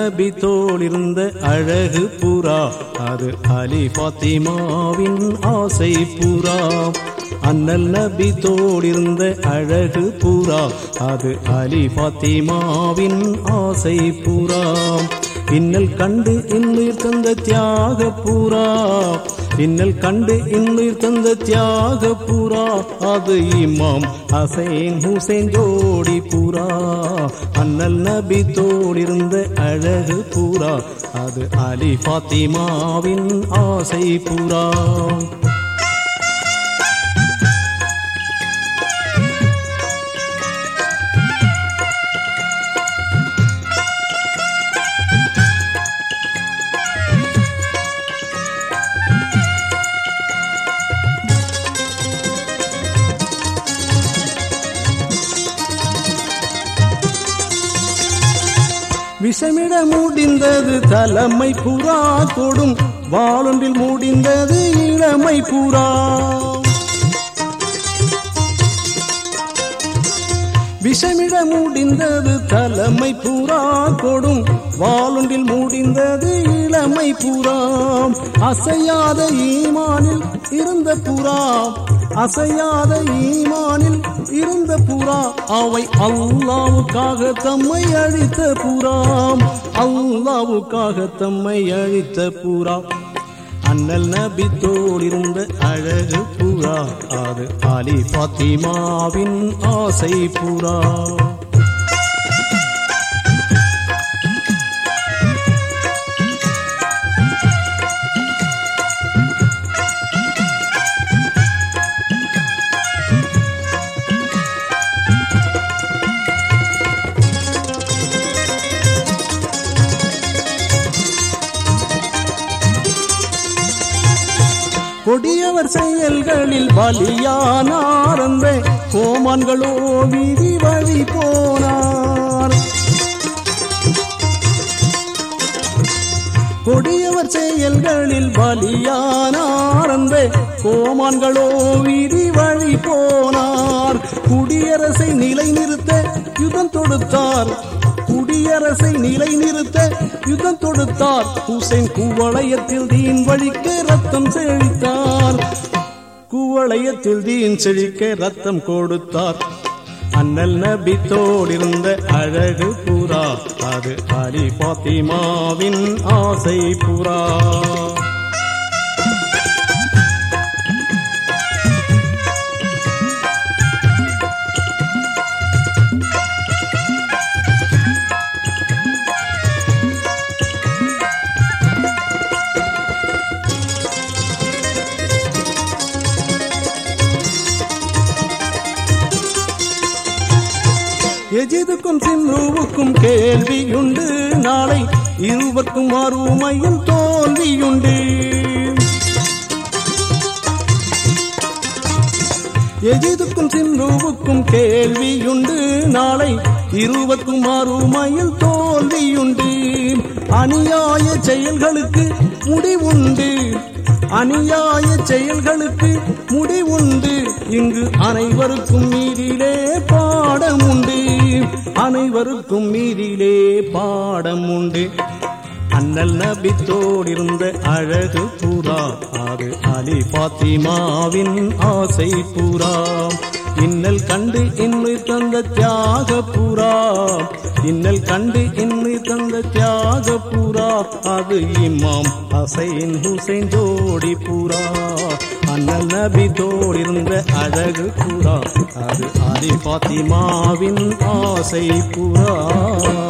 நபி தோளிருந்த அழகு புறா அது அலி பாத்திமாவின் ஆசை புறா அண்ணல் நபி தோளிருந்த அழகு புறா அது அலி பாத்திமாவின் ஆசை புறா இன்னல் கண்டு இன்னுயிர் தந்த தியாக புறா இன்னல் கண்டு இன்னுயிர் தந்த தியாக புறா அது இமாம் ஹசைன் ஹுசைன் ஜோடி புறா அண்ணல் நபி தோடிருந்த அழகு புறா அது அலி பாத்திமாவின் ஆசை புறா விஷமிட முடிந்தது தலைமை புறா கொடும் வாளொன்றில் முடிந்தது இளமை புறா விஷமிட முடிந்தது தலைமை புறா கொடும் வாளொன்றில் முடிந்தது இளமை புறா அசையாத ஈமானில் இருந்த புறா அசையாத ஈமானில் இருந்த புறா அவை அல்லாவுக்காக தம்மை அழித்த புறாம் அல்லாவுக்காக தம்மை அழித்த புறா அண்ணல் நபி தோளிருந்த அழகு புறா அது அலி பாத்திமாவின் ஆசை புறா கொடியவர் செயல்களில் பலியானார் அந்த கோமான்களோ வீதி வழி போனார் கொடியவர் செயல்களில் பலியானார் அந்த கோமான்களோ வீதி வழி போனார் குடியரசை நிலைநிறுத்த யுதம் தொடுத்தார் குடியரசை நிலைநிறுத்த யுத்தம் தொடுத்தார் ஹுசைன் குவளையத்தில் தீன் வழிக்க ரத்தம் செழித்தார் குவளையத்தில் தீன் செழிக்க ரத்தம் கொடுத்தார் அண்ணல் நபி தோடிருந்த அழகு புறா அது அலி பாத்திமாவின் ஆசை புறா எஜிதுக்கும் சிம்ருவுக்கும் கேள்வியுண்டு நாளை இருவருக்கும் அருமையும் தோல்வியுண்டு எஜிதுக்கும் சிம்ருவுக்கும் கேள்வியுண்டு நாளை இருவருக்கும் அருமையில் தோல்வியுண்டு அநியாய செயல்களுக்கு முடிவுண்டு அநியாய செயல்களுக்கு முடிவுண்டு இங்கு அனைவருக்கும் மீதிலே பாடம் உண்டு அனைவருக்கும் மீதிலே பாடம் உண்டு அண்ணல் நபி தோடிருந்த அழகு புறா அது அலி பாத்திமாவின் ஆசை புறா இன்னல் கண்டு இன்னுயிர் தந்த தியாக புறா இன்னல் கண்டு இன்னுயிர் தந்த தியாக புறா அது இமாம் ஹசைன் ஹுசைன் ஜோடி புறா அண்ணல் நபி தோடிருந்த அழகு புறா அது அலி பாத்திமாவின் ஆசை புறா